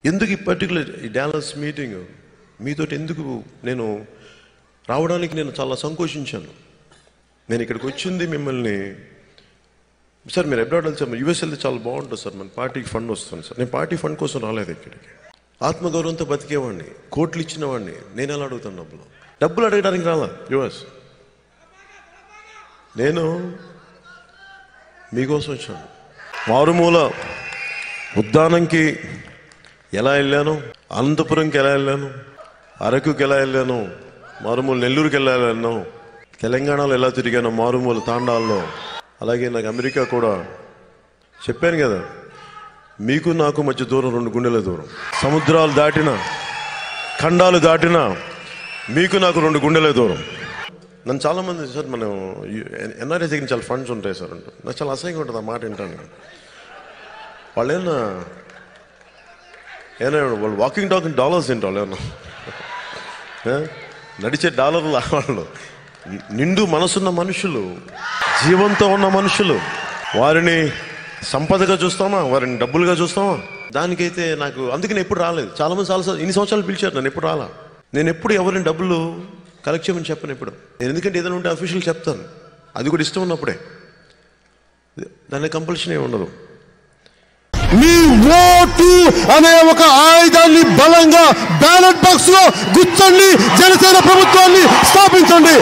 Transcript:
ఎందుకు ఈ పర్టికులర్ ఈ డాలస్ మీటింగ్ మీతోటి ఎందుకు నేను రావడానికి నేను చాలా సంకోచించాను నేను ఇక్కడికి వచ్చింది మిమ్మల్ని సార్ మీరు అబ్రాడ్ వెళ్తే యూఎస్ వెళ్తే చాలా బాగుంటుంది సార్ మన పార్టీకి ఫండ్ వస్తుంది సార్ నేను పార్టీ ఫండ్ కోసం రాలేదు ఇక్కడికి ఆత్మగౌరవంతో బతికేవాడిని కోట్లు ఇచ్చిన వాడిని నేను ఎలా అడుగుతాను డబ్బులు డబ్బులు అడగడానికి రాలా యుఎస్ నేను మీకోసం వచ్చాను మారుమూల ఉద్దానంకి ఎలా వెళ్ళాను అనంతపురంకి ఎలా వెళ్ళాను అరకుకి ఎలా వెళ్ళాను మారుమూల నెల్లూరుకి ఎలా వెళ్ళాను తెలంగాణలో ఎలా తిరిగాను మారుమూల తాండాల్లో అలాగే నాకు అమెరికా కూడా చెప్పాను కదా మీకు నాకు మధ్య దూరం రెండు గుండెల దూరం సముద్రాలు దాటిన ఖండాలు దాటిన మీకు నాకు రెండు గుండెల దూరం నన్ను చాలా మంది సార్ మనం ఎన్ఆర్ఐ దగ్గర చాలా ఫండ్స్ ఉంటాయి సార్ అంటూ నాకు చాలా అసహ్యంగా ఉంటుంది ఆ మాట వింటాను వాళ్ళు ఏమన్నా ఏమైనా వాళ్ళు వాకింగ్ టాకింగ్ డాలర్స్ ఏంటి వాళ్ళు ఏమన్నా ఏ? నడిచే డాలర్లు వాళ్ళు నిండు మనసున్న మనుషులు జీవంతో ఉన్న మనుషులు వారిని సంపదగా చూస్తామా వారిని డబ్బులుగా చూస్తామా దానికైతే నాకు అందుకని ఎప్పుడు రాలేదు చాలా మంది చాలా ఇన్ని సంవత్సరాలు పిలిచారు నన్ను ఎప్పుడు రాలా నేను ఎప్పుడు ఎవరిని డబ్బులు కలెక్ట్ చేయమని చెప్పను ఎప్పుడు నేను ఎందుకంటే ఏదైనా ఉంటే అఫీషియల్ చెప్తాను అది కూడా ఇష్టం ఉన్నప్పుడే దాని కంపల్షన్ ఏమి ఉండదు మీ ఓటు అనే ఒక ఆయుధాన్ని బలంగా బ్యాలెట్ బాక్స్ లో గుచ్చండి జనసేన ప్రభుత్వాన్ని స్థాపించండి